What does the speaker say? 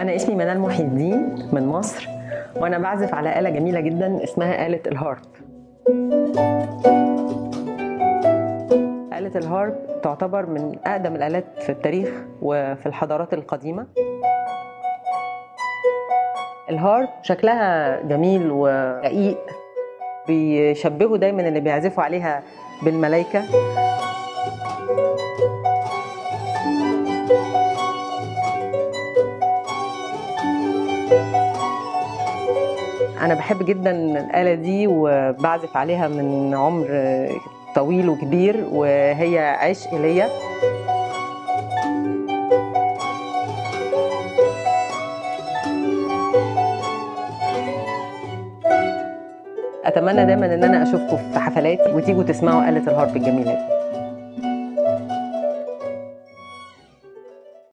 أنا اسمي منال محي الدين من مصر وأنا بعزف على آلة جميلة جدا اسمها آلة الهارب آلة الهارب تعتبر من أقدم الآلات في التاريخ وفي الحضارات القديمة الهارب شكلها جميل ورقيق بيشبهوا دايما اللي بيعزفوا عليها بالملايكة أنا بحب جدا الآلة دي وبعزف عليها من عمر طويل وكبير وهي عشق ليا اتمنى دايما ان انا اشوفكم في حفلاتي وتيجوا تسمعوا آلة الهارب الجميله دي